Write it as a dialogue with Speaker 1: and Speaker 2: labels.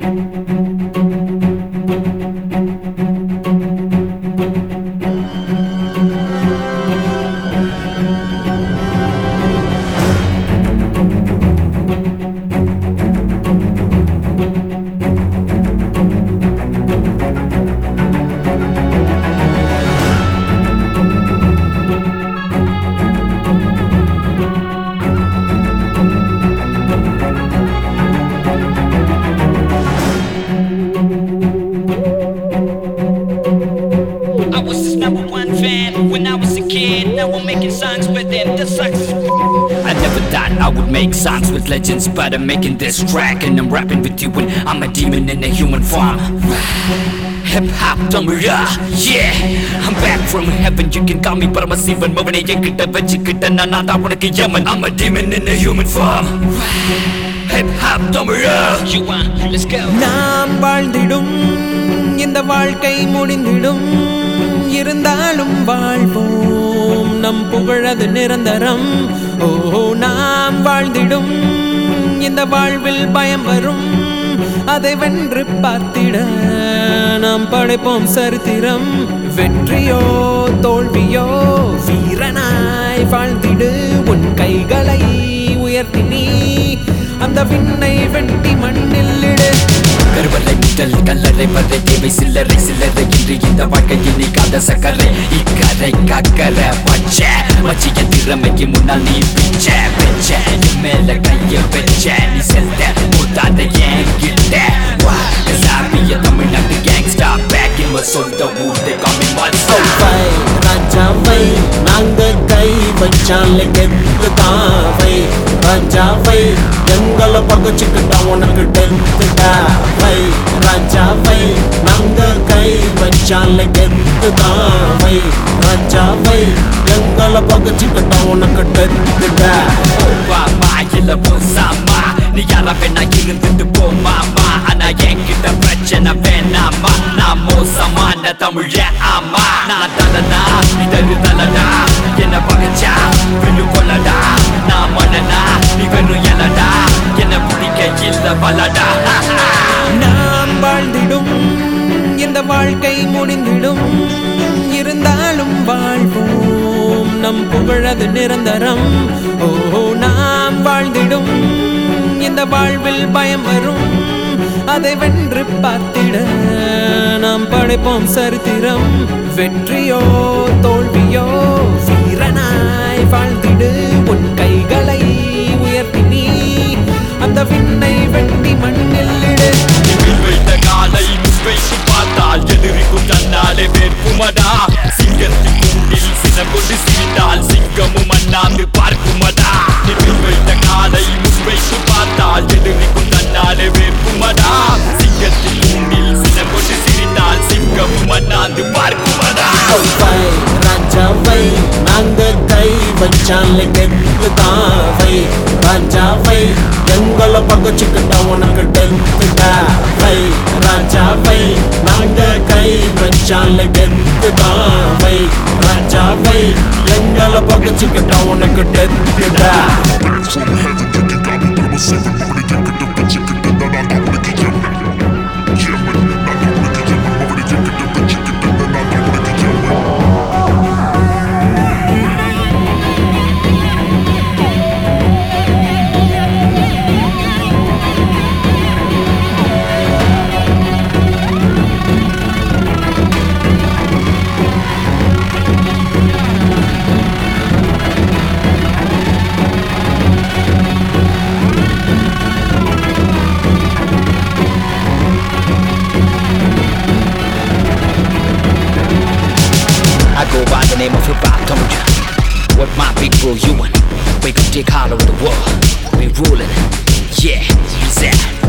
Speaker 1: I was his number one fan when I was a kid. Now I'm making songs with him. The sucks.
Speaker 2: I never thought I would make songs with legends, but I'm making this track and I'm rapping with you when I'm a demon in a human form. Hip hop தமிழா yeah I'm back from heaven you can call me Paramasivan மவனை என்கிட்ட வச்சுக்கிட்ட நான் நான் தான் உனக்கு யமன் I'm a demon in a human form Hip hop தமிழா
Speaker 1: You want? Let's go.
Speaker 3: நாம் வாழ்ந்திடும் இந்த வாழ்க்கை முடிந்திடும் இருந்தாலும் வாழ்வோம் நம் புகழது நிரந்தரம் ஓ நாம் வாழ்ந்திடும் இந்த வாழ்வில் பயம் வரும் அதை வென்று பார்த்திட நாம் படைப்போம் சரித்திரம் வெற்றியோ தோல்வியோ வீரனாய் வாழ்ந்திடு உன் கைகளை உயர்த்தி நீ அந்த விண்ணை வெட்டி மண்ணில் இடு
Speaker 2: கருவறை முதல் கல்லறை வரை தேவை சில்லறை சில்லறை இன்று இந்த வாழ்க்கை இன்னைக்காத சக்கரை இக்கரை கக்கரை பச்சை மச்சிய திறமைக்கு முன்னால் நீ பிச்ச பெச்ச என் மேல கைய வச்ச நீ செல்ல போதாத என்கிட்ட வா சாமிய தமிழ்நாட்டு கேங்ஸ்டா பேக் இன் சொந்த ஊர் they call me monster
Speaker 4: வை ராஜாவை நாங்க கை வச்சால கெத்து தாவை ராஜாவை எங்களை பகச்சுக்கிட்டா உனக்கு டெத்துடா வை ராஜாவை நாங்க கை வச்சால கெத்து தாவை ராஜாவை எங்களை பகச்சுக்கிட்டா உனக்கு டெத்துடா
Speaker 2: வாமா இல்ல போசாமா நீ யாரா வேணா இருந்துட்டு போமாமா ஆனா என்கிட்ட பிரச்சனை வேணாமா நான் மோசமான தமிழ ஆமா நான் தலனா நீ தரு தலடா என்ன பகச்சா விழு கொள்ளடா நான் மனனா நீ வெறும் எலடா என்ன பிடிக்க இல்ல பலடா
Speaker 3: நாம் வாழ்ந்திடும் இந்த வாழ்க்கை முடிந்திடும் இருந்தாலும் வாழ்வோம் நம் புகழது நிரந்தரம் ஓ நாம் வாழ்ந்திடும் இந்த வாழ்வில் பயம் வரும் அதை வென்று பார்த்திட நாம் படைப்போம் சரித்திரம் வெற்றியோ தோல்வியோ வீரனாய் வாழ்ந்திடு உன் கைகளை உயர்த்தி நீ அந்த விண்ணை வெட்டி மண்ணில் இடு
Speaker 2: இதில் வைத்த காலை முன்வைத்து பார்த்தால் எதிரிக்கும் தன்னாலே வேட்குமடா சிங்கத்தின் கூண்டில் சினம் கொண்டு சிரித்தால் சிங்கமும் அண்ணாந்து பார்க்குமடா இதில் வைத்த காலை முன்வைத்து பார்த்தால் எதிரிக்கும் தன்னாலே வேட்குமடா சிங்கத்தின் கூண்டில் சினம் கொண்டு சிரித்தால் சிங்கமும் அண்ணாந்து பார்க்குமடா
Speaker 4: வை ராஜாவை நாங்க கை வச்சால கெத்து தாவை ராஜாவை எங்களை பகச்சுக்கிட்டா உனக்கு டெத்துடா வை ராஜாவை நாங்க கை வச்சால கெத்து தாவை ராஜாவை எங்களை பகச்சுக்கிட்டா உனக்கு டெத்துடா
Speaker 5: From heaven, you can call me Brahma Seven, Mavadi, you can do it, you can do that, I'm not gonna get you. Yeah, man, I'm not gonna get you, Mavadi, you can do it, you can do that, I'm not gonna get you.
Speaker 2: I go by the name of hip hop, told ya. What my big bro you want? We can take hollow in the world. We ruling. Yeah, he's that.